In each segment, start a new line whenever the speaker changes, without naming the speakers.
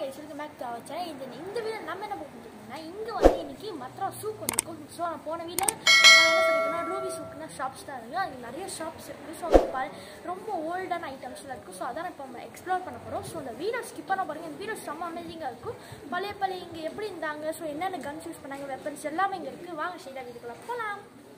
guys welcome back to our channel இந்த இந்த video நம்ம என்ன பண்ணிருக்கோம்னா இங்கே வந்து இன்னைக்கு மத்ரா சூப் வந்திருக்கும் ஸோ நான் போன வீடியோ நான் என்ன சொல்லியிருக்கேன்னா ரூபி சூப்னா ஷாப்ஸ் தான் இருக்குது அங்கே நிறைய ஷாப்ஸ் இருக்குது ஸோ அங்கே பாரு ரொம்ப ஓல்டான ஐட்டம்ஸ்லாம் இருக்குது ஸோ அதான் இப்போ நம்ம எக்ஸ்ப்ளோர் பண்ண போகிறோம் ஸோ இந்த வீடியோ ஸ்கிப் பண்ண பாருங்க இந்த வீடியோ செம்ம அமேசிங்காக இருக்கும் பழைய பழைய இங்கே எப்படி இருந்தாங்க ஸோ என்னென்ன கன்ஸ் யூஸ் பண்ணாங்க வெப்பன்ஸ் எல்லாமே இங்கே இருக்குது வாங்க ஸ்ட்ரெயிட்டாக வீட்டுக்குள்ள போகலாம்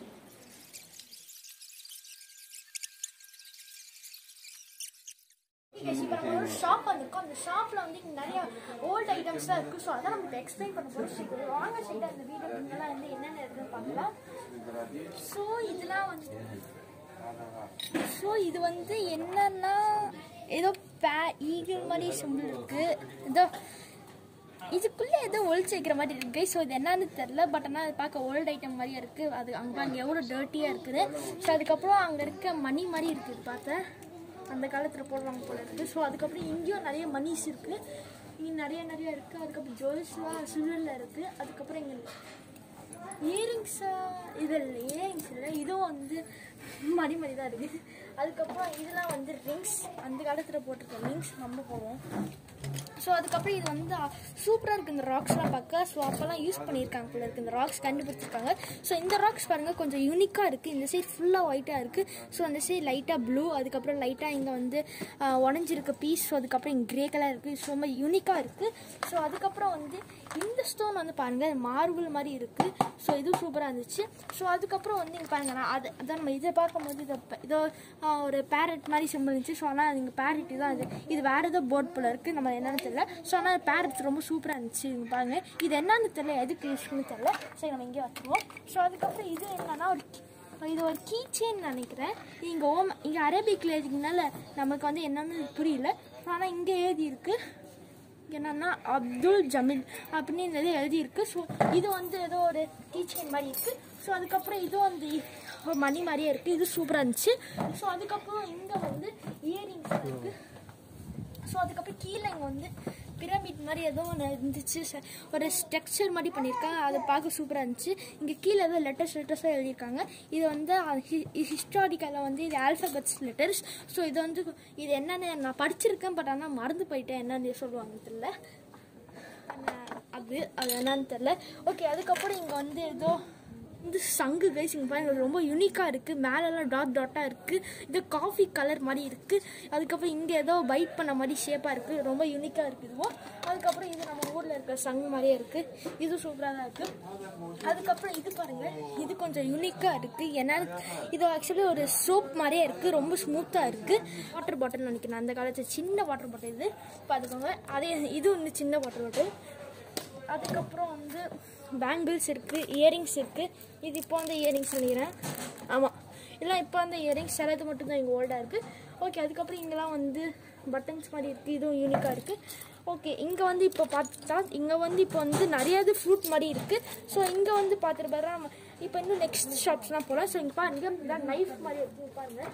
இப்போ நம்ம ஒரு ஷாப் வந்திருக்கோம் அந்த ஷாப்பில் வந்து இங்கே நிறைய ஓல்டு ஐட்டம்ஸ்லாம் இருக்குது ஸோ அதான் நம்ம எக்ஸ்பிளைன் பண்ண போகிறோம் ஸோ இப்போ வாங்க சைடாக இந்த வீடியோ இதெல்லாம் வந்து என்னென்ன இருக்குன்னு பார்க்கலாம் ஸோ இதெல்லாம் வந்து ஸோ இது வந்து என்னன்னா ஏதோ பே ஈகிள் மாதிரி சிம்பிள் இருக்குது ஏதோ இதுக்குள்ளே ஏதோ ஒழிச்சு வைக்கிற மாதிரி இருக்கு ஸோ இது என்னன்னு தெரில பட் ஆனால் அது பார்க்க ஓல்டு ஐட்டம் மாதிரியே இருக்குது அது அங்கே அங்கே எவ்வளோ டர்ட்டியாக இருக்குது ஸோ அதுக்கப்புறம் அங்கே இருக்க மணி மாதிரி இருக்குது பார்த்தேன் அந்த காலத்தில் போடுவாங்க போல இருக்குது ஸோ அதுக்கப்புறம் இங்கேயும் நிறைய மணிஸ் இருக்குது இங்கே நிறைய நிறைய இருக்குது அதுக்கப்புறம் ஜுவல்ஸ்லாம் சில்வரில் இருக்குது அதுக்கப்புறம் இங்கே இயரிங்ஸா இது இல்லை இயரிங்ஸ் இல்லை இதுவும் வந்து மணி மணி தான் இருக்குது அதுக்கப்புறம் இதெல்லாம் வந்து ரிங்ஸ் அந்த காலத்தில் போட்டிருக்க ரிங்ஸ் நம்ம போவோம் ஸோ அதுக்கப்புறம் இது வந்து சூப்பராக இருக்குது இந்த ராக்ஸ்லாம் பார்க்க ஸோ அப்போல்லாம் யூஸ் பண்ணியிருக்காங்க போல இருக்குது இந்த ராக்ஸ் கண்டுபிடிச்சிருக்காங்க ஸோ இந்த ராக்ஸ் பாருங்கள் கொஞ்சம் யூனிக்காக இருக்குது இந்த சைடு ஃபுல்லாக ஒயிட்டாக இருக்குது ஸோ அந்த சைடு லைட்டாக ப்ளூ அதுக்கப்புறம் லைட்டாக இங்கே வந்து ஆஹ், உடஞ்சிருக்க பீஸ் ஸோ அதுக்கப்புறம் இங்கே கிரே கலர் இருக்குது ஸோ ரொம்ப யூனிக்காக இருக்குது ஸோ அதுக்கப்புறம் வந்து இந்த ஸ்டோன் வந்து பாருங்கள் மார்பிள் மாதிரி இருக்குது ஸோ இதுவும் சூப்பராக இருந்துச்சு ஸோ அதுக்கப்புறம் வந்து இங்கே பாருங்க நான் அது அதான் நம்ம இதை பார்க்கும்போது இதை ப- இதோ ஆஹ், ஒரு பேரட் மாதிரி சிம்பிள் இருந்துச்சு ஸோ ஆனால் இங்கே பேரட் தான் இது இது வேறு ஏதோ போர்ட் போல இருக்குது நம்ம என்னன்னு தெரியல ஸோ ஆனால் பேரட் ரொம்ப சூப்பராக இருந்துச்சு இங்க பாருங்க இது என்னன்னு தெரியல எதுக்கு யூஸ்னு தெரியல சரி நம்ம இங்கே வச்சுருவோம் ஸோ அதுக்கப்புறம் இது என்னன்னா ஒரு இது ஒரு கீ செயின் நினைக்கிறேன் இங்கே ஓம் இங்கே அரபிக்கில் எழுதினால நமக்கு வந்து என்னன்னு புரியல ஆனால் இங்கே எழுதி இருக்கு என்னன்னா அப்துல் ஜமீல் அப்படின்னு இந்த இது எழுதியிருக்கு ஸோ இது வந்து ஏதோ ஒரு டீச்சர் மாதிரி இருக்கு ஸோ அதுக்கப்புறம் இது வந்து ஒரு மணி மாதிரியே இருக்கு இது சூப்பராக இருந்துச்சு ஸோ அதுக்கப்புறம் இங்கே வந்து இயரிங்ஸ் இருக்கு ஸோ அதுக்கப்புறம் கீழே இங்கே வந்து பிரமிட் மாதிரி ஏதோ ஒன்று இருந்துச்சு ச- ஒரு ஸ்ட்ரக்சர் மாதிரி பண்ணியிருக்காங்க அது பார்க்க சூப்பராக இருந்துச்சு இங்கே கீழே ஏதோ லெட்டர்ஸ் லெட்டர்ஸாக எழுதியிருக்காங்க இது வந்து ஹிஸ்டாரிக்கலில் வந்து இது ஆல்ஃபபெட்ஸ் லெட்டர்ஸ் ஸோ இது வந்து இது என்னென்னு நான் படிச்சிருக்கேன் பட் ஆனால் மறந்து போயிட்டேன் என்னன்னு சொல்லுவாங்க தெரியல ஆனா, அது அது என்னன்னு தெரில ஓகே அதுக்கப்புறம் இங்கே வந்து ஏதோ இந்த சங்கு கைஸ் இங்கே பாருங்க இது ரொம்ப யூனிக்காக இருக்குது மேலெல்லாம் டாட் டாட்டாக இருக்குது இது காஃபி கலர் மாதிரி இருக்குது அதுக்கப்புறம் இங்கே ஏதோ பைட் பண்ண மாதிரி ஷேப்பாக இருக்குது ரொம்ப யூனிக்காக இருக்குது இதுவும் அதுக்கப்புறம் இது நம்ம ஊரில் இருக்கிற சங்கு மாதிரியே இருக்குது இது சூப்பராக தான் இருக்குது அதுக்கப்புறம் இது பாருங்கள் இது கொஞ்சம் யூனிக்காக இருக்குது ஏன்னா இது ஆக்சுவலி ஒரு சோப் மாதிரியே இருக்குது ரொம்ப ஸ்மூத்தாக இருக்குது வாட்டர் பாட்டில் நினைக்கிறேன் அந்த காலத்தில் சின்ன வாட்டர் பாட்டில் இது பார்த்துக்கோங்க அதே இது வந்து சின்ன வாட்டர் பாட்டில் அதுக்கப்புறம் வந்து பேங்கிள்ஸ் இருக்குது இயரிங்ஸ் இருக்குது இது இப்போ வந்து இயரிங்ஸ் நினைக்கிறேன் ஆமாம் இதெல்லாம் இப்போ வந்து இயரிங்ஸ் சிலது மட்டும்தான் இங்கே ஓல்டாக இருக்குது ஓகே அதுக்கப்புறம் இங்கெல்லாம் வந்து பட்டன்ஸ் மாதிரி இருக்குது இதுவும் யூனிக்காக இருக்குது ஓகே இங்கே வந்து இப்போ பார்த்துட்டா இங்கே வந்து இப்போ வந்து நிறைய இது ஃப்ரூட் மாதிரி இருக்குது ஸோ இங்கே வந்து பார்த்துட்டு பாரு நம்ம இப்போ இன்னும் நெக்ஸ்ட் ஷாப்ஸ்லாம் போகலாம் ஸோ இங்கே பாருங்க இந்த நைஃப் மாதிரி இருக்குது பாருங்கள்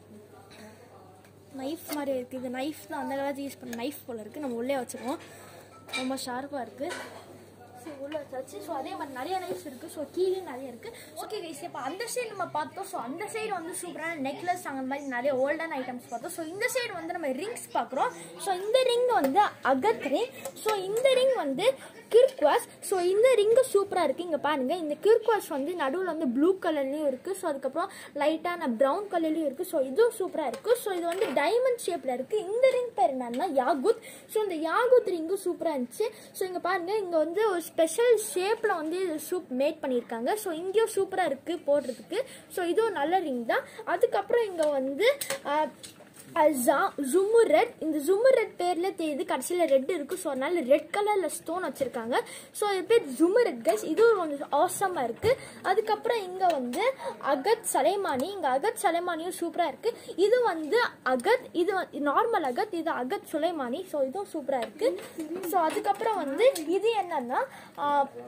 நைஃப் மாதிரி இருக்குது இது நைஃப் தான் அந்த காலத்தில் யூஸ் பண்ண நைஃப் போல் இருக்குது நம்ம உள்ளே வச்சுருவோம் ரொம்ப ஷார்ப்பாக இருக்குது ஸோ உள்ளே வச்சாச்சு ஸோ அதே மாதிரி நிறைய நைஃப்ஸ் இருக்குது ஸோ கீழே நிறைய இருக்குது ஓகே கைஸ் இப்போ அந்த சைடு நம்ம பார்த்தோம் ஸோ அந்த சைடு வந்து சூப்பரான நெக்லஸ் அந்த மாதிரி நிறைய ஓல்டான ஐட்டம்ஸ் பார்த்தோம் ஸோ இந்த சைடு வந்து நம்ம ரிங்ஸ் பார்க்குறோம் ஸோ இந்த ரிங் வந்து அகத் ரிங் ஸோ இந்த ரிங் வந்து கிர்க்வாஸ் ஸோ இந்த ரிங்கு சூப்பராக இருக்குது இங்கே பாருங்கள் இந்த கிர்க்வாஸ் வந்து நடுவில் வந்து ப்ளூ கலர்லேயும் இருக்குது ஸோ அதுக்கப்புறம் லைட்டான ப்ரௌன் கலர்லேயும் இருக்குது ஸோ இதுவும் சூப்பராக இருக்குது ஸோ இது வந்து டைமண்ட் ஷேப்பில் இருக்குது இந்த ரிங் பேர் என்னன்னா யாகுத் ஸோ இந்த யாகுத் ரிங்கும் சூப்பராக இருந்துச்சு ஸோ இங்கே பாருங்கள் இங்கே வந்து ஒரு ஸ்பெஷல் ஷேப்பில் வந்து சூப் மேட் பண்ணியிருக்காங்க ஸோ இங்கேயும் சூப்பராக இருக்குது போடுறதுக்கு ஸோ இதுவும் நல்ல ரிங் தான் அதுக்கப்புறம் இங்கே வந்து ஆஹ், ஜும்மு ரெட் இந்த ஜும்மு ரெட் பேரில் தெரியுது கடைசியில் ரெட் இருக்குது ஸோ அதனால ரெட் கலரில் ஸ்டோன் வச்சுருக்காங்க ஸோ இது பேர் ஜும்மு ரெட் கைஸ் இதுவும் கொஞ்சம் ஆசமாக இருக்குது அதுக்கப்புறம் இங்கே வந்து அகத் சலைமானி இங்கே அகத் சலைமானியும் சூப்பராக இருக்குது இது வந்து அகத் இது நார்மல் அகத் இது அகத் சுலைமானி ஸோ இதுவும் சூப்பராக இருக்குது ஸோ அதுக்கப்புறம் வந்து இது என்னன்னா ஆஹ்,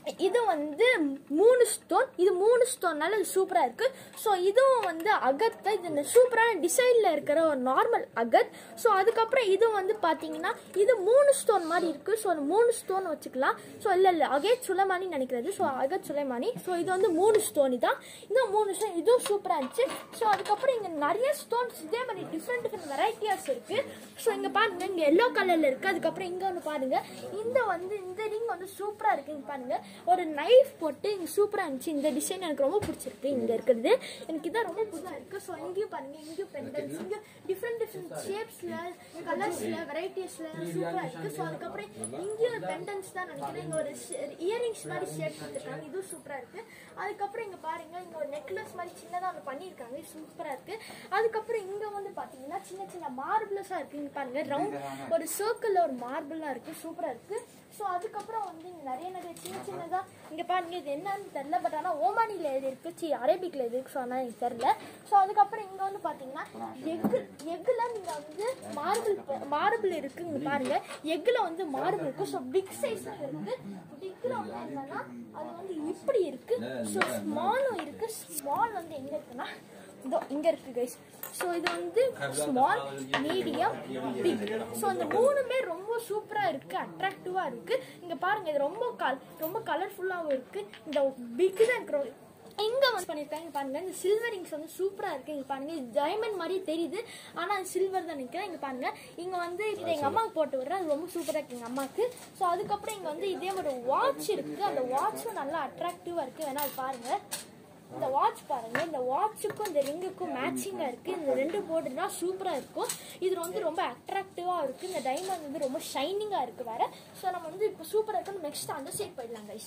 இது வந்து மூணு ஸ்டோன் இது மூணு ஸ்டோன்னால இது சூப்பராக இருக்கு ஸோ இதுவும் வந்து அகத்தை இது இந்த சூப்பரான டிசைனில் இருக்கிற ஒரு நார்மல் அகத் ஸோ அதுக்கப்புறம் இது வந்து பார்த்தீங்கன்னா இது மூணு ஸ்டோன் மாதிரி இருக்கு ஸோ அந்த மூணு ஸ்டோன் வச்சுக்கலாம் ஸோ இல்லை இல்லை அகேத் சுலைமானி நினைக்கிறது ஸோ அகத் சுலைமானி ஸோ இது வந்து மூணு ஸ்டோன் தான் இந்த மூணு ஸ்டோன் இதுவும் சூப்பராக இருந்துச்சு ஸோ அதுக்கப்புறம் இங்கே நிறைய ஸ்டோன்ஸ் இதே மாதிரி டிஃப்ரெண்ட் டிஃப்ரெண்ட் வெரைட்டியாஸ் இருக்கு ஸோ இங்கே பாருங்க இங்கே எல்லோ கலரில் இருக்கு அதுக்கப்புறம் இங்கே வந்து பாருங்க இந்த வந்து இந்த ரிங் வந்து சூப்பராக இருக்கு இங்க பாருங்க ஒரு நைஃப் போட்டு இங்கே சூப்பராக இருந்துச்சு இந்த டிசைன் எனக்கு ரொம்ப பிடிச்சிருக்கு இங்கே இருக்கிறது எனக்கு இதான் ரொம்ப புதுசாக இருக்கு ஸோ இங்கேயும் பாருங்க இங்கேயும் பெண்டன்ஸ் இங்கே டிஃப்ரெண்ட் டிஃப்ரெண்ட் ஷேப்ஸில் கலர்ஸில் வெரைட்டிஸில் சூப்பராக இருக்கு ஸோ அதுக்கப்புறம் இங்கேயும் பெண்டன்ஸ் தான் நினைக்கிறேன் இங்கே ஒரு இயரிங்ஸ் மாதிரி ஷேப் கொடுத்துருக்காங்க இதுவும் சூப்பராக இருக்கு அதுக்கப்புறம் இங்கே பாருங்க இங்கே ஒரு நெக்லஸ் மாதிரி சின்னதாக ஒன்று பண்ணியிருக்காங்க இது சூப்பராக இருக்கு அதுக்கப்புறம் இங்கே வந்து பார்த்தீங்கன்னா சின்ன சின்ன மார்பிள்ஸாக இருக்கு இங்கே பாருங்க ரவுண்ட் ஒரு சர்க்கிளில் ஒரு மார்பிளாக இருக்கு சூப்பராக இருக்கு ஸோ அதுக்கப்புறம் வந்து இங்கே நிறைய நிறைய சின்ன சின்னதாக இங்கே பாருங்க இது என்னன்னு தெரில பட் ஆனால் ஓமானியில் எது இருக்கு சி அரேபிக்கில் எது இருக்கு ஸோ ஆனால் எனக்கு தெரில ஸோ அதுக்கப்புறம் இங்கே வந்து பார்த்தீங்கன்னா எக்கு எக்கில் நீங்கள் வந்து மார்பிள் மார்பிள் இருக்கு இங்கே பாருங்க எக்கில் வந்து மார்பிள் இருக்கு ஸோ பிக் சைஸில் இருக்கு பிக்கில் வந்து என்னன்னா அது வந்து இப்படி இருக்கு ஸோ ஸ்மாலும் இருக்கு ஸ்மால் வந்து எங்கே இருக்குன்னா இதோ இங்க இருக்கு கைஸ் ஸோ இது வந்து ஸ்மால் மீடியம் பிக் ஸோ அந்த மூணுமே ரொம்ப சூப்பரா இருக்கு அட்ராக்டிவா இருக்கு இங்க பாருங்க இது ரொம்ப கல் ரொம்ப கலர்ஃபுல்லாகவும் இருக்கு இந்த பிக் தான் இருக்கிற இங்க வந்து பண்ணிருக்காங்க இங்க பாருங்க இந்த சில்வர் ரிங்ஸ் வந்து சூப்பரா இருக்கு இங்க பாருங்க இது டைமண்ட் மாதிரி தெரியுது ஆனா அது சில்வர் தான் நிக்கிறேன் இங்க பாருங்க இங்க வந்து இதை எங்க அம்மாவுக்கு போட்டு விடுறேன் அது ரொம்ப சூப்பரா இருக்கு எங்க அம்மாவுக்கு ஸோ அதுக்கப்புறம் இங்க வந்து இதே மாதிரி வாட்ச் இருக்கு அந்த வாட்சும் நல்லா அட்ராக்டிவா இருக்கு வேணா அது பாருங்க இந்த வாட்ச் பாருங்க இந்த வாட்சுக்கும் இந்த ரிங்குக்கும் மேட்சிங்கா இருக்கு இந்த ரெண்டு போட்டுனா சூப்பரா இருக்கும் இது வந்து ரொம்ப அட்ராக்டிவா இருக்கு இந்த டைமண்ட் வந்து ரொம்ப ஷைனிங்கா இருக்கு வேற ஸோ நம்ம வந்து இப்போ சூப்பரா இருக்கு நெக்ஸ்ட் அந்த சைட் போயிடலாம் கைஸ்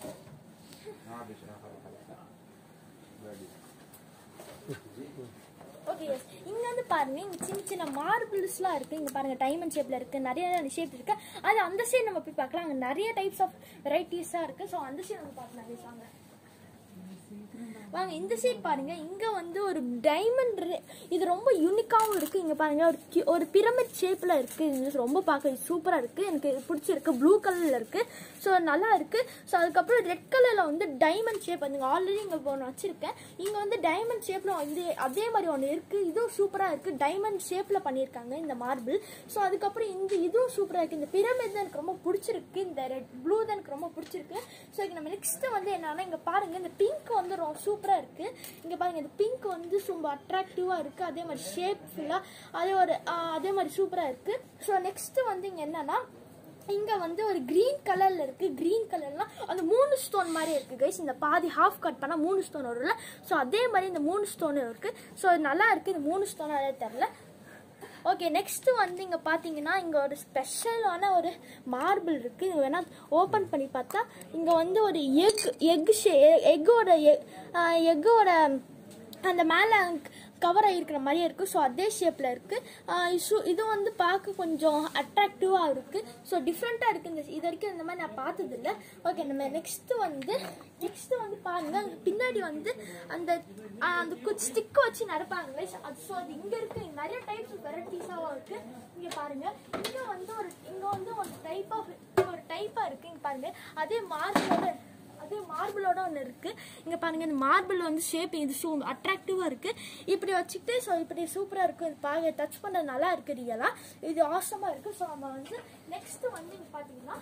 ஓகே இங்க வந்து பாருங்க இங்க சின்ன சின்ன மார்பிள்ஸ்லாம் இருக்கு இங்க பாருங்க டைமண்ட் ஷேப்ல இருக்கு நிறைய ஷேப் இருக்கு அது அந்த சைடு நம்ம போய் பார்க்கலாம் அங்க நிறைய டைப்ஸ் ஆஃப் வெரைட்டிஸா இருக்கு ஸோ அந்த சைடு நம்ம பார்க்கலாம் guys, வாங்க வாங்க இந்த சைட் பாருங்க இங்க வந்து ஒரு டைமண்ட் இது ரொம்ப யூனிக்காவும் இருக்கு இங்க பாருங்க ஒரு ki- ஒரு பிரமிட் ஷேப்ல இருக்கு இது ரொம்ப பார்க்க சூப்பரா இருக்கு எனக்கு இது பிடிச்சிருக்கு ப்ளூ கலர்ல இருக்கு ஸோ நல்லா இருக்கு ஸோ அதுக்கப்புறம் ரெட் கலர்ல வந்து டைமண்ட் ஷேப் வந்து ஆல்ரெடி இங்க ஒன்று வச்சிருக்கேன் இங்க வந்து டைமண்ட் ஷேப்ல வந்து அதே மாதிரி ஒன்று இருக்கு இதுவும் சூப்பரா இருக்கு டைமண்ட் ஷேப்ல பண்ணியிருக்காங்க இந்த மார்பிள் ஸோ அதுக்கப்புறம் இந்த இதுவும் சூப்பரா இருக்கு இந்த பிரமிட் தான் எனக்கு ரொம்ப பிடிச்சிருக்கு இந்த ரெட் ப்ளூ தான் எனக்கு ரொம்ப பிடிச்சிருக்கு ஸோ இங்க நம்ம நெக்ஸ்ட் வந்து என்னன்னா இங்க பாருங்க இந்த பிங்க் வந்து ரொம்ப சூப்பரா இருக்கு இங்க பாருங்க இந்த பிங்க் வந்து ரொம்ப அட்ராக்டிவா இருக்கு அதே மாதிரி ஷேப் ஃபுல்லா அதே ஒரு ஆஹ், அதே மாதிரி சூப்பரா இருக்கு ஸோ நெக்ஸ்ட் வந்து இங்க என்னன்னா இங்க வந்து ஒரு கிரீன் கலர்ல இருக்கு கிரீன் கலர்லாம் அந்த மூணு ஸ்டோன் மாதிரி இருக்கு கைஸ் இந்த பாதி ஹாஃப் கட் பண்ணா மூணு ஸ்டோன் வரும்ல ஸோ அதே மாதிரி இந்த மூணு ஸ்டோன் இருக்கு ஸோ நல்லா இருக்கு இந்த மூணு ஸ்டோன் அதே தெரில ஓகே நெக்ஸ்ட் வந்து இங்க பாத்தீங்கன்னா இங்க ஒரு ஸ்பெஷலான ஒரு மார்பிள் இருக்கு இது வேணா ஓபன் பண்ணி பார்த்தா இங்க வந்து ஒரு எக் எக் எக்கோட எக்கோட அந்த மேலே கவர் ஆகிருக்கிற மாதிரியே இருக்குது ஸோ அதே ஷேப்பில் இருக்குது ஸோ இது வந்து பார்க்க கொஞ்சம் அட்ராக்டிவாக இருக்குது ஸோ டிஃப்ரெண்ட்டாக இருக்குது இந்த இது வரைக்கும் இந்த மாதிரி நான் பார்த்ததில்ல ஓகே நம்ம நெக்ஸ்ட்டு வந்து நெக்ஸ்ட்டு வந்து பாருங்க அங்க பின்னாடி வந்து அந்த ஆஹ், அந்த ஸ்டிக் வச்சு நடப்பாங்களே so அது ஸோ அது இங்கே இருக்கு இங்க நிறைய டைப்ஸ் வெரைட்டிஸாகவும் இருக்குது இங்கே பாருங்க இங்கே வந்து ஒரு இங்கே வந்து ஒரு டைப் ஆஃப் ஒரு டைப்பாக இருக்குது இங்கே பாருங்க அதே மார்க்கோட அதே மார்பிளோட ஒன்று இருக்கு இங்க பாருங்க இந்த மார்பிள் வந்து ஷேப் இது சூ அட்ராக்டிவா இருக்கு இப்படி வச்சுக்கிட்டு ஸோ இப்படி சூப்பரா இருக்கு இது பாக்க டச் பண்றது நல்லா இருக்கு ரியலா இது ஆசமா இருக்கு ஸோ நம்ம வந்து நெக்ஸ்ட் வந்து இங்க பாத்தீங்கன்னா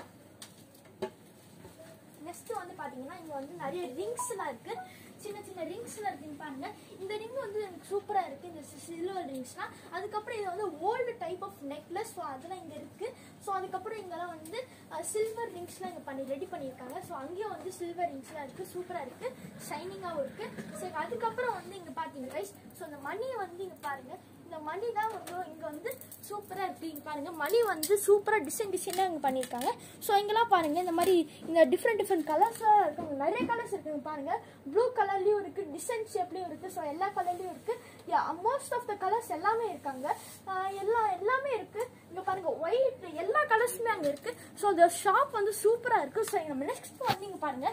நெக்ஸ்ட் வந்து பாத்தீங்கன்னா இங்க வந்து நிறைய ரிங்ஸ்லாம் இருக்கு சின்ன சின்ன ரிங்ஸ்லாம் இருக்குன்னு பாருங்க இந்த ரிங் வந்து எனக்கு சூப்பரா இருக்கு இந்த சில்வர் ரிங்ஸ்லாம் அதுக்கப்புறம் இது வந்து old type of necklace so அதெல்லாம் இங்க இருக்கு ஸோ அதுக்கப்புறம் இங்கெல்லாம் வந்து சில்வர் ரிங்ஸ்லாம் இங்க பண்ணி ரெடி பண்ணியிருக்காங்க ஸோ அங்கேயும் வந்து சில்வர் ரிங்ஸ்லாம் இருக்கு சூப்பரா இருக்கு ஷைனிங்காகவும் இருக்கு ஸோ அதுக்கப்புறம் வந்து இங்க பாத்தீங்க ரைஸ் ஸோ இந்த மணியை வந்து இங்க பாருங்க இந்த மணி தான் வந்து இங்க வந்து சூப்பரா இருக்கு இங்க பாருங்க மணி வந்து சூப்பரா டிசைன் டிசைனா இங்க பண்ணிருக்காங்க ஸோ இங்கெல்லாம் பாருங்க இந்த மாதிரி இந்த டிஃப்ரெண்ட் டிஃப்ரெண்ட் கலர்ஸ்லாம் இருக்கு நிறைய கலர்ஸ் இருக்குங்க பாருங்க ப்ளூ கலர்லயும் இருக்கு டிசைன் ஷேப்லயும் இருக்கு ஸோ எல்லா கலர்லயும் இருக்கு மோஸ்ட் ஆஃப் த கலர்ஸ் எல்லாமே இருக்காங்க ஆஹ் எல்லா எல்லாமே இருக்கு இங்க பாருங்க ஒயிட் எல்லா கலர்ஸுமே அங்க இருக்கு ஸோ இந்த ஷாப் வந்து சூப்பரா இருக்கு ஸோ நம்ம நெக்ஸ்ட் வந்து இங்க பாருங்க இங்க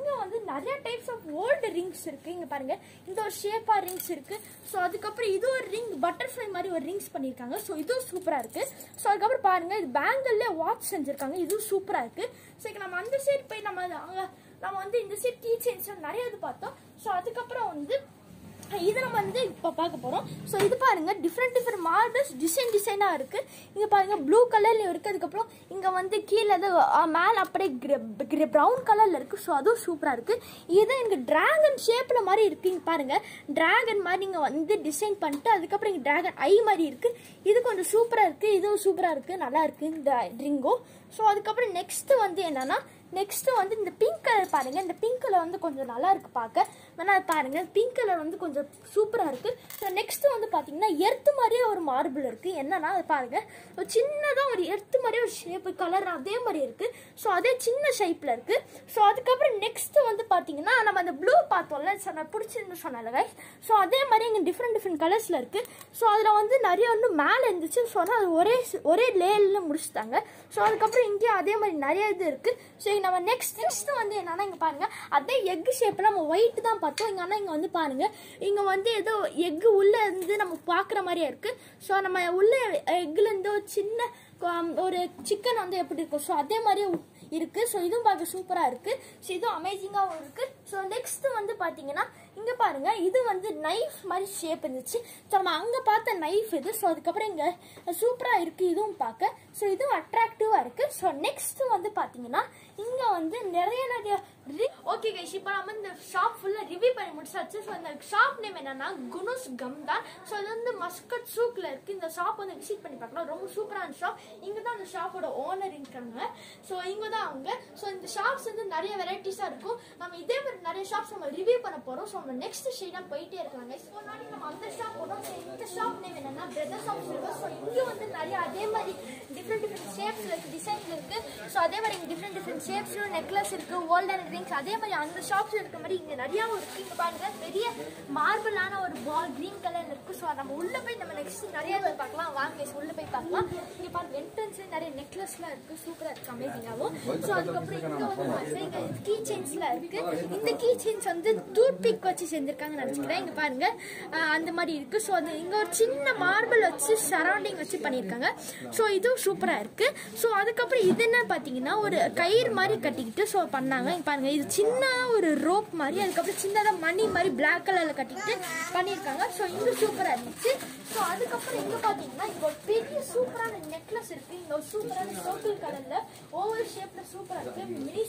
இங்க வந்து நிறைய டைப்ஸ் ஆஃப் ஓல்டு ரிங்ஸ் இருக்கு இங்க பாருங்க இந்த ஒரு ஷேப்பா ரிங்ஸ் இருக்கு ஸோ அதுக்கப்புறம் இது ஒரு ரிங் பட்டர்ஃப்ளை மாதிரி ஒரு ரிங்ஸ் பண்ணியிருக்காங்க ஸோ இதுவும் சூப்பரா இருக்கு ஸோ அதுக்கப்புறம் பாருங்க இது பேங்கிள்ல வாட்ச் செஞ்சிருக்காங்க இதுவும் சூப்பரா இருக்கு ஸோ இப்போ நம்ம அந்த சைடு போய் நம்ம அது அங்க நம்ம வந்து இந்த சைடு கீ செயின்ஸ் நிறைய இது பார்த்தோம் ஸோ அதுக்கப்புறம் வந்து இது நம்ம வந்து இப்போ பார்க்க போறோம் ஸோ இது பாருங்க டிஃப்ரெண்ட் டிஃப்ரெண்ட் மாடல்ஸ் டிசைன் டிசைனாக இருக்கு இங்க பாருங்க ப்ளூ கலர்ல இருக்கு அதுக்கப்புறம் இங்க வந்து கீழே அது மேலே அப்படியே ப்ரௌன் கலர்ல இருக்கு ஸோ அதுவும் சூப்பரா இருக்கு இது இங்க டிராகன் ஷேப்ல மாதிரி இருக்கு இங்க பாருங்க டிராகன் மாதிரி இங்க வந்து டிசைன் பண்ணிட்டு அதுக்கப்புறம் இங்க டிராகன் ஐ மாதிரி இருக்கு இது கொஞ்சம் சூப்பரா இருக்கு இதுவும் சூப்பரா இருக்கு நல்லா இருக்கு இந்த ட்ரிங்கோ ஸோ அதுக்கப்புறம் நெக்ஸ்ட் வந்து என்னன்னா நெக்ஸ்ட் வந்து இந்த பிங்க் கலர் பாருங்க இந்த பிங்க் கலர் வந்து கொஞ்சம் நல்லா இருக்கு பார்க்க வேணா அது பாருங்க பிங்க் கலர் வந்து கொஞ்சம் சூப்பரா இருக்கு ஸோ நெக்ஸ்ட் வந்து பாத்தீங்கன்னா எர்த்து மாதிரியே ஒரு மார்பிள் இருக்கு என்னன்னா அது பாருங்க ஒரு சின்னதா ஒரு எர்த்து மாதிரியே ஒரு ஷேப் கலர் அதே மாதிரி இருக்கு ஸோ அதே சின்ன ஷேப்ல இருக்கு ஸோ அதுக்கப்புறம் நெக்ஸ்ட் வந்து பாத்தீங்கன்னா நம்ம அந்த ப்ளூ பார்த்தோம்ல ஸோ நான் பிடிச்சிருந்து சொன்னல guys ஸோ அதே மாதிரி இங்கே டிஃப்ரெண்ட் டிஃப்ரெண்ட் கலர்ஸ்ல இருக்கு ஸோ அதில் வந்து நிறைய வந்து மேலே இருந்துச்சு ஸோ ஆனால் அது ஒரே ஒரே லேயர்ல முடிச்சுட்டாங்க ஸோ அதுக்கப்புறம் இங்கேயும் அதே மாதிரி நிறைய இது இருக்கு ஸோ நம்ம நெக்ஸ்ட் நெக்ஸ்ட் வந்து என்னன்னா இங்க பாருங்க அதே எக் ஷேப்ல நம்ம ஒயிட் தான் பார்த்தோம் இங்க ஆனா இங்க வந்து பாருங்க இங்க வந்து ஏதோ எக் உள்ள இருந்து நம்ம பாக்குற மாதிரியே இருக்கு ஸோ நம்ம உள்ள எக்ல இருந்து ஒரு சின்ன ஆம், ஒரு சிக்கன் வந்து எப்படி இருக்கும் ஸோ அதே மாதிரியே இருக்கு ஸோ இதுவும் பார்க்க சூப்பரா இருக்கு ஸோ இதுவும் அமேசிங்காகவும் இருக்கு ஸோ நெக்ஸ்ட் வந்து பாத்தீங்கன்னா இங்க பாருங்க இது வந்து நைஃப் மாதிரி ஷேப் இருந்துச்சு ஸோ நம்ம அங்க பார்த்த நைஃப் இது ஸோ அதுக்கப்புறம் இங்க சூப்பரா இருக்கு இதுவும் பார்க்க ஸோ இதுவும் அட்ராக்டிவா இருக்கு ஸோ நெக்ஸ்ட் வந்து பாத்தீங்கன்னா இங்க வந்து நிறைய நிறைய ஓகே கைஸ் இப்போ நம்ம இந்த ஷாப் ஃபுல்லா ரிவ்யூ பண்ணி முடிச்சாச்சு ஸோ இந்த ஷாப் நேம் என்னன்னா குனுஸ் கம் தான் ஸோ இது வந்து மஸ்கட் சூக்ல இருக்கு இந்த ஷாப் வந்து விசிட் பண்ணி பார்க்கலாம் ரொம்ப சூப்பரான ஷாப் இங்க தான் அந்த ஷாப்போட ஓனர் இருக்காங்க ஸோ இங்க தான் அவங்க ஸோ இந்த ஷாப்ஸ் வந்து நிறைய வெரைட்டிஸா இருக்கும் நம்ம இதே மாதிரி நிறைய ஷாப்ஸ் நம்ம ரிவ்யூ பண்ண போறோம் ஸோ நம்ம நெக்ஸ்ட் ஷேடா போயிட்டே இருக்காங்க ஸோ முன்னாடி நம்ம அந்த ஷாப் போனோம் ஸோ இந்த ஷாப் நேம் என்னன்னா பிரதர்ஸ் ஆஃப் சில்வர் ஸோ இங்கே வந்து நிறைய அதே மாதிரி டிஃப்ரெண்ட் டிஃப்ரெண்ட் ஷேப்ஸ்ல இருக்கு டிசைன்ல இருக்கு ஸோ அதே மாதிரி இங்க டிஃப்ரெண்ட் டிஃப்ரெண்ட் ஷேப்ஸ்ல நெக்லஸ் இருக்கு கோல்டன் ரிங்ஸ் அதே மாதிரி அந்த ஷாப்ஸ்ல இருக்க மாதிரி இங்க நிறையாவும் இருக்கு இங்க பாருங்க பெரிய மார்பிளான ஒரு பால் கிரீன் கலர்ல இருக்கு ஸோ நம்ம உள்ள போய் நம்ம நெக்ஸ்ட் நிறைய போய் பார்க்கலாம் வாங்க guys, உள்ள போய் பார்க்கலாம் இங்க பாருங்க என்ட்ரன்ஸ்ல நிறைய நெக்லஸ்லாம் இருக்கு சூப்பரா இருக்கு அமேசிங்காவும் ஸோ அதுக்கப்புறம் இங்க வந்து பாருங்க, இங்க கீ செயின்ஸ்லாம் இருக்கு இந்த கீ செயின்ஸ் வந்து டூத் பிக் வச்சு செஞ்சிருக்காங்கன்னு நினைச்சுக்கிறேன் இங்க பாருங்க ஆஹ் அந்த மாதிரி இருக்கு ஸோ அது இங்க ஒரு சின்ன மார்பிள் வச்சு சரௌண்டிங் வச்சு பண்ணியிருக்காங்க ஸோ இதுவும் சூப்பரா இருக்கு ஸோ அதுக்கப்புறம் இது என்ன பாத்தீங்கன்னா ஒரு கயிறு மாதிரி கட்டிக்கிட்டு ஸோ பண்ணாங்க இங்க பாருங்க இது சின்ன ஒரு ரோப் மாதிரி அதுக்கப்புறம் சின்னதா மணி மாதிரி பிளாக் கலர்ல கட்டிக்கிட்டு பண்ணியிருக்காங்க ஸோ இங்க சூப்பரா இருந்துச்சு ஸோ அதுக்கப்புறம் இங்க பாத்தீங்கன்னா இங்க ஒரு பெரிய சூப்பரான நெக்லஸ் இருக்கு இங்க ஒரு சூப்பரான சர்க்கிள் கலர்ல ஓவல் ஷேப்ல சூப்பரா இருக்கு மினி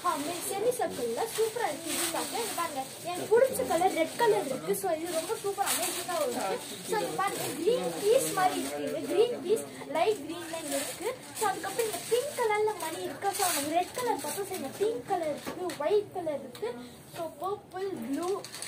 செமி சர்க்கிள்ல சூப்பரா இருக்கு இது பார்க்க இங்க பாருங்க எனக்கு பிடிச்ச கலர் ரெட் கலர் இருக்கு ஸோ இது ரொம்ப சூப்பர் அமேசிங்கா இருக்கு ஸோ இங்க பாருங்க கிரீன் பீஸ் மாதிரி இருக்கு இது கிரீன் பீஸ் லைட் கிரீன்ல இங்க இருக்கு ஸோ அதுக்கப்புறம் இங்க பிங்க் கலர்ல மணி இருக்கு ஸோ நமக்கு ரெட் கலர் பார்த்தோம் ஸோ இங்க பிங்க் கலர் இருக்கு ஒயிட் கலர் இருக்கு ஸோ பர்பிள் ப்ளூ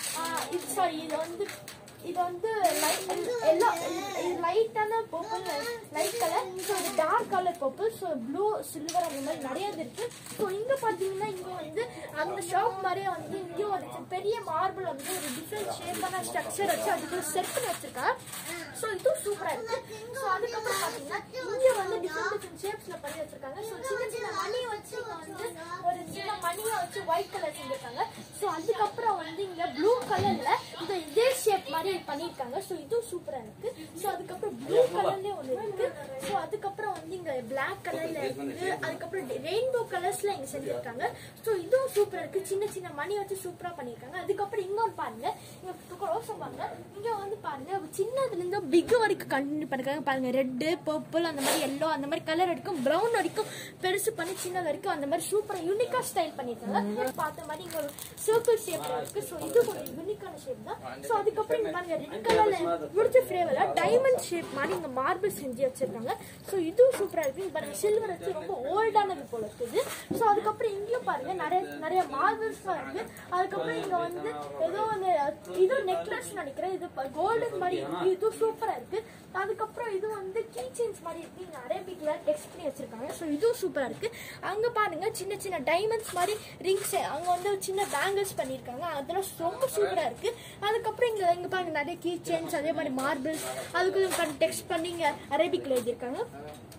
இது சாரி இது வந்து இது வந்து லைட் எல்லோ இது லைட்டான பர்பிள் லைட் கலர் ஸோ இது dark colour purple so blue silver அந்த மாதிரி நிறைய இது இருக்கு ஸோ இங்க பாத்தீங்கன்னா இங்க வந்து அந்த ஷாப் மாதிரியே வந்து இங்கேயும் ஒரு சி- பெரிய மார்பிள் வந்து ஒரு டிஃப்ரெண்ட் ஷேப்பான ஸ்ட்ரக்சர் வச்சு அதுக்கு செட் பண்ணி வச்சிருக்காங்க ஸோ இதுவும் சூப்பரா இருக்கு ஸோ அதுக்கப்புறம் பாத்தீங்கன்னா இங்க வந்து டிஃப்ரெண்ட் டிஃப்ரெண்ட் ஷேப்ஸ்ல பண்ணி வச்சிருக்காங்க ஸோ சின்ன சின்ன மணி வச்சு இங்க வந்து ஒரு சின்ன மணியை வச்சு ஒயிட் கலர் செஞ்சிருக்காங்க ஸோ அதுக்கப்புறம் வந்து இங்க ப்ளூ கலர்ல இந்த இதே ஷேப் மாதிரி பண்ணியிருக்காங்க ஸோ இதுவும் சூப்பரா இருக்கு ஸோ அதுக்கப்புறம் ப்ளூ கலர்லயே ஒன்று இருக்கு ஸோ அதுக்கப்புறம் வந்து இங்க பிளாக் கலர்ல இருக்கு அதுக்கப்புறம் ரெயின்போ கலர்ஸ்ல இங்க செஞ்சிருக்காங்க ஸோ இதுவும் சூப்பரா இருக்கு சின்ன சின்ன மணி வச்சு சூப்பரா பண்ணியிருக்காங்க அதுக்கப்புறம் இங்க ஒரு பாருங்க இங்க க்ளோஸ் பாருங்க இங்க வந்து பாருங்க சின்னதுல இருந்து பிக் வரைக்கும் கண்டினியூ பண்ணிருக்காங்க பாருங்க ரெட்டு பர்பிள் அந்த மாதிரி எல்லோ அந்த மாதிரி கலர் வரைக்கும் ப்ரௌன் வரைக்கும் பெருசு பண்ணி சின்னது வரைக்கும் அந்த மாதிரி சூப்பரா யூனிக்கா ஸ்டைல் பண்ணிருக்காங்க பார்த்த மாதிரி இங்க ஒரு சர்க்கிள் ஷேப்ல இருக்கு ஸோ இது ஒரு யூனிக்கான ஷேப் தான் ஸோ அதுக்கப்புறம் இங்க பாருங்க ரெட் கலர்ல முடிச்ச ஃபிளேவர்ல டைமண்ட் ஷேப் மாதிரி இங்க மார்பிள் செஞ்சு வச்சிருக்காங்க ஸோ இதுவும் சூப்பரா இருக்கு இங்க பாருங்க சில்வர் வச்சு ரொம்ப ஓல்டானது போல இருக்குது ஸோ அதுக்கப்புறம் இங்கேயும் பாருங்க நிறைய நிறைய மார்பிள்ஸ் இருக்கு அதுக்கப்புறம் இங்க வந்து ஏதோ ஒன்று இது நெக்லஸ் நினைக்கிறேன் இது கோல்டன் மாதிரி இருக்கு இது சூப்பரா இருக்கு அதுக்கப்புறம் இது வந்து கீ செயின்ஸ் மாதிரி இருக்கு இங்க அரேபிக்ல டெக்ஸ்ட் பண்ணி வச்சிருக்காங்க ஸோ இதுவும் சூப்பரா இருக்கு அங்க பாருங்க சின்ன சின்ன டைமண்ட்ஸ் மாதிரி ரிங்ஸ் அங்க வந்து ஒரு சின்ன பேங்கிள்ஸ் பண்ணிருக்காங்க அதெல்லாம் ரொம்ப சூப்பரா இருக்கு அதுக்கப்புறம் இங்க இங்க பாருங்க நிறைய கீ செயின்ஸ் அதே மாதிரி மார்பிள்ஸ் அதுக்கு டெக்ஸ்ட் பண்ணி இங்க அரேபிக்ல எழுதியிருக்காங்க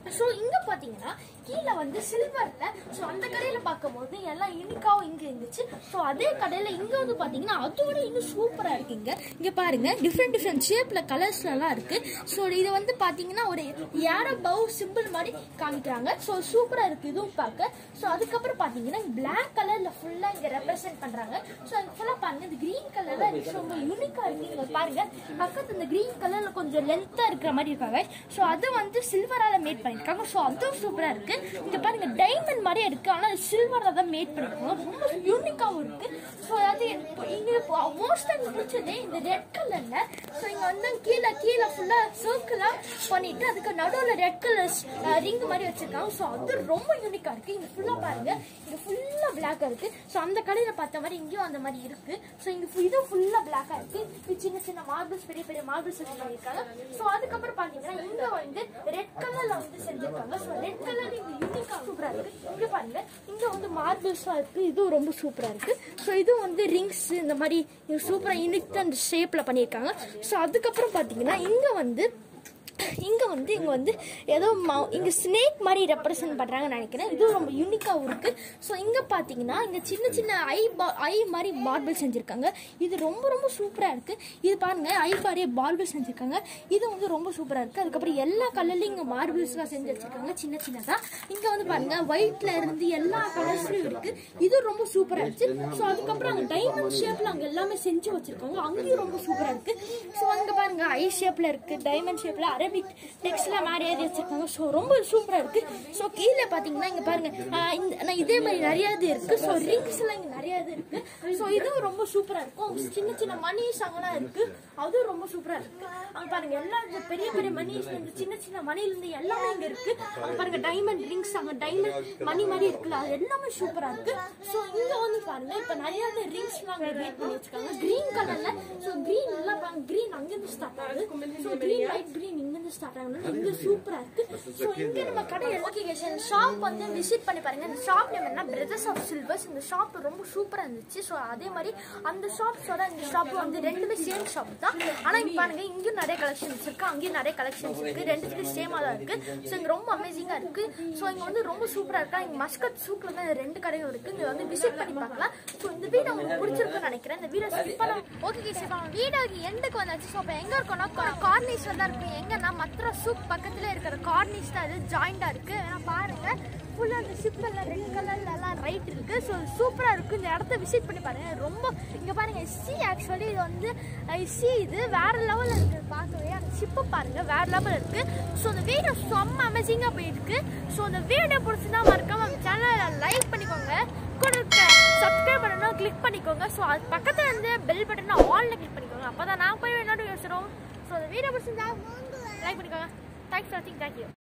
ஸோ இங்க பாத்தீங்கன்னா கீழே வந்து சில்வர்ல ஸோ அந்த கடையில பார்க்கும்போது எல்லாம் யூனிக்காவும் இங்க இருந்துச்சு ஸோ அதே கடையில இங்க வந்து பாத்தீங்கன்னா அதோட இன்னும் சூப்பரா இருக்குங்க இங்க பாருங்க டிஃப்ரெண்ட் டிஃப்ரெண்ட் ஷேப்ல கலர்ஸ்ல எல்லாம் இருக்கு ஸோ இது வந்து பாத்தீங்கன்னா ஒரு ஏரோ பவு சிம்பிள் மாதிரி காமிக்கிறாங்க ஸோ சூப்பரா இருக்கு இதுவும் பார்க்க ஸோ அதுக்கப்புறம் பாத்தீங்கன்னா பிளாக் கலர்ல ஃபுல்லா இங்க ரெப்ரசென்ட் பண்றாங்க ஸோ அது ஃபுல்லா பாருங்க இது கிரீன் கலர்ல இருக்கு ரொம்ப யூனிக்கா இருக்கு இங்க பாருங்க பக்கத்து இந்த கிரீன் கலர்ல கொஞ்சம் லென்த்தா இருக்கிற மாதிரி இருக்காங்க ஸோ அது வந்து சில்வரால மேட் பண்ணிருக்காங்க ஸோ அதுவும் சூப்பரா இருக்கு இங்க பாருங்க டைமண்ட் மாதிரியே இருக்கு ஆனா சில்வரா தான் மேட் பண்ணிருக்காங்க ரொம்ப யூனிக்காவும் இருக்கு ஸோ அது இப்போ இங்க மோஸ்ட் எனக்கு பிடிச்சது இந்த ரெட் கலர்ல ஸோ இங்க வந்து கீழே கீழே ஃபுல்லா சர்க்கிளா பண்ணிட்டு அதுக்கு நடுவுல ரெட் கலர் ரிங் மாதிரி வச்சிருக்காங்க ஸோ அது ரொம்ப யூனிக்கா இருக்கு இங்க ஃபுல்லா பாருங்க இங்க ஃபுல்லா பிளாக்கா இருக்கு ஸோ அந்த கடையில பார்த்த மாதிரி இங்கேயும் அந்த மாதிரி இருக்கு ஸோ இங்க ஃபு- இதுவும் ஃபுல்லா பிளாக்கா இருக்கு இது சின்ன சின்ன மார்பிள்ஸ் பெரிய பெரிய மார்பிள்ஸ் வச்சு பண்ணிருக்காங்க ஸோ அதுக்கப்புறம் பாத்தீங்கன்னா இங்க வந்து ரெட் கலர்ல வந்து செஞ்சிருக்காங்க ஸோ ரெட் கலர் இங்க யூனிக்கா சூப்பரா இருக்கு இங்க பாருங்க இங்க வந்து மார்பிள்ஸா இருக்கு இதுவும் ரொம்ப சூப்பரா இருக்கு ஸோ இதுவும் வந்து ரிங்ஸ் இந்த மாதிரி சூப்பரா யூனிக் அந்த ஷேப்ல பண்ணியிருக்காங்க ஸோ அதுக்கப்புறம் பாத்தீங்கன்னா இங்க வந்து இங்க வந்து இங்க வந்து ஏதோ ம- இங்க ஸ்னேக் மாதிரி ரெப்ரசென்ட் பண்றாங்கன்னு நினைக்கிறேன் இது ரொம்ப யூனிக்காவும் இருக்கு ஸோ இங்க பாத்தீங்கன்னா இங்க சின்ன சின்ன ஐ ஐ மாதிரி மார்பிள் செஞ்சிருக்காங்க இது ரொம்ப ரொம்ப சூப்பரா இருக்கு இது பாருங்க ஐ மாதிரியே மார்பிள் செஞ்சிருக்காங்க இது வந்து ரொம்ப சூப்பரா இருக்கு அதுக்கப்புறம் எல்லா கலர்லயும் இங்க மார்பிள்ஸ்லாம் செஞ்சு வச்சிருக்காங்க சின்ன சின்னதா இங்க வந்து பாருங்க ஒயிட்ல இருந்து எல்லா கலர்ஸ்லயும் இருக்கு இது ரொம்ப சூப்பரா இருந்துச்சு ஸோ அதுக்கப்புறம் அங்க டைமண்ட் ஷேப்ல அங்க எல்லாமே செஞ்சு வச்சிருக்காங்க அங்கேயும் ரொம்ப சூப்பரா இருக்கு ஸோ அங்க பாருங்க ஐ ஷேப்ல இருக்கு டைமண்ட் ஷேப்ல அரபிக் டெக்ஸ்ட்ல மாதிரி எழுதி வச்சிருக்காங்க ஸோ ரொம்ப சூப்பரா இருக்கு ஸோ கீழே பாத்தீங்கன்னா இங்க பாருங்க ஆஹ் இந்த நான் இதே மாதிரி நிறைய இது இருக்கு ஸோ ரிங்ஸ் எல்லாம் இங்க நிறைய இது இருக்கு ஸோ இதுவும் ரொம்ப சூப்பரா இருக்கும் சின்ன சின்ன மணிஸ் அங்கெல்லாம் இருக்கு அதுவும் ரொம்ப சூப்பரா இருக்கு அங்க பாருங்க எல்லா இந்த பெரிய பெரிய மணிஸ்ல இருந்து சின்ன சின்ன மணில இருந்து எல்லாமே இங்க இருக்கு அங்க பாருங்க டைமண்ட் ரிங்ஸ் அங்க டைமண்ட் மணி மாதிரி இருக்குல்ல அது எல்லாமே சூப்பரா இருக்கு ஸோ இங்க வந்து பாருங்க இப்ப நிறைய ரிங்ஸ் எல்லாம் மேட் பண்ணி வச்சிருக்காங்க கிரீன் கலர்ல ஸோ கிரீன் எல்லாம் பாருங்க கிரீன் அங்கிருந்து ஸ்டார்ட் ஆகுது ஸோ கிரீன் லைட் கிரீன் இங்க இருந்து ஸ்டார்ட் ஆகுது இங்க சூப்பரா இருக்கு ஸோ இங்க நம்ம கடை ஓகே ஷாப் வந்து விசிட் பண்ணி பாருங்க இந்த ஷாப் நேம் என்ன பிரதர்ஸ் ஆஃப் சில்வர்ஸ் இந்த ஷாப் ரொம்ப சூப்பரா இருந்துச்சு ஸோ அதே மாதிரி அந்த ஷாப்ஸோட இந்த ஷாப் வந்து ரெண்டுமே சேம் ஷாப் தான் ஆனா இங்க பாருங்க இங்கேயும் நிறைய கலெக்ஷன்ஸ் இருக்கு அங்கேயும் நிறைய கலெக்ஷன்ஸ் இருக்கு ரெண்டுத்துக்கும் சேமா தான் இருக்கு ஸோ இங்க ரொம்ப அமேசிங்கா இருக்கு ஸோ இங்க வந்து ரொம்ப சூப்பரா இருக்கா இங்க மஸ்கட் சூக்ல தான் இந்த ரெண்டு கடையும் இருக்கு இங்க வந்து விசிட் பண்ணி பார்க்கலாம் ஸோ இந்த வீடியோ உங்களுக்கு பிடிச்சிருக்குன்னு நினைக்கிறேன் இந்த வீடியோ ஸ்கிப் பண்ண ஓகே கேஸ் இப்போ வீடியோக்கு எண்டுக்கு வந்தாச்சு ஸோ இப்போ எங்க இருக்கோம்னா கார்னிஷ்ல தான் இருக்கு எங்கன்னா மற்ற சூக் பக்கத்துல இருக்கிற கார்னிஷ் தான் இது ஜாயிண்டா இருக்கு ஏன்னா பாருங்க ஃபுல்லாக அந்த ஷிப்பில் ரெட் கலர்ல எல்லாம் ரைட் இருக்கு ஸோ சூப்பரா இருக்கு இந்த இடத்த விசிட் பண்ணி பாருங்க ரொம்ப இங்க பாருங்க சி ஆக்சுவலி இது வந்து சி இது வேற லெவல்ல இருக்கு பார்க்கவே அந்த ஷிப்பு பாருங்க வேற லெவல் இருக்கு ஸோ இந்த வீடியோ செம்ம அமேசிங்கா போயிருக்கு ஸோ இந்த வீடியோ பிடிச்சிருந்தா மறக்காம சேனலை லைக் பண்ணிக்கோங்க கூட இருக்க சப்ஸ்கிரைப் பண்ணணும் கிளிக் பண்ணிக்கோங்க ஸோ அது பக்கத்துல இருந்து பெல் பட்டனை ஆல்ல கிளிக் பண்ணிக்கோங்க அப்பதான் நான் போய் என்னோட யோசிச்சிடும் ஸோ இந்த வீடியோ பிடிச்சிருந்தா லைக் பண்ணிக்கோங்க தேங்க்ஸ் ஃபார் வாட்சிங் தேங்க்யூ